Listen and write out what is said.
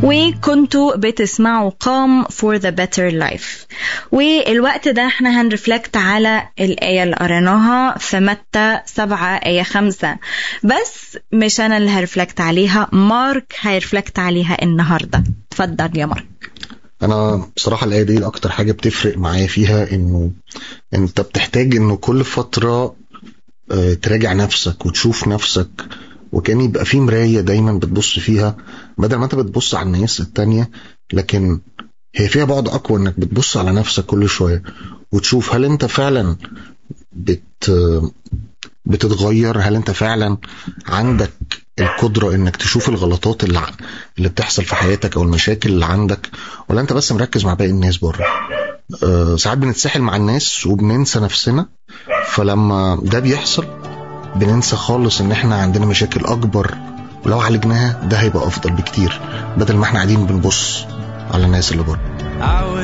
وكنتوا بتسمعوا قام for the better life والوقت ده احنا هنرفلكت على الآية اللي قريناها في متى سبعة آية خمسة بس مش أنا اللي هرفلكت عليها مارك هيرفلكت عليها النهاردة اتفضل يا مارك انا بصراحه الايه دي اكتر حاجه بتفرق معايا فيها انه انت بتحتاج انه كل فتره آه، تراجع نفسك وتشوف نفسك وكان يبقى في مرايه دايما بتبص فيها بدل ما انت بتبص على الناس التانية لكن هي فيها بعد اقوى انك بتبص على نفسك كل شويه وتشوف هل انت فعلا بت بتتغير هل انت فعلا عندك القدرة انك تشوف الغلطات اللي ع- اللي بتحصل في حياتك او المشاكل اللي عندك ولا انت بس مركز مع باقي الناس بره أه ساعات بنتسحل مع الناس وبننسى نفسنا فلما ده بيحصل بننسى خالص ان احنا عندنا مشاكل اكبر ولو عالجناها ده هيبقى افضل بكتير بدل ما احنا قاعدين بنبص على الناس اللي بره I was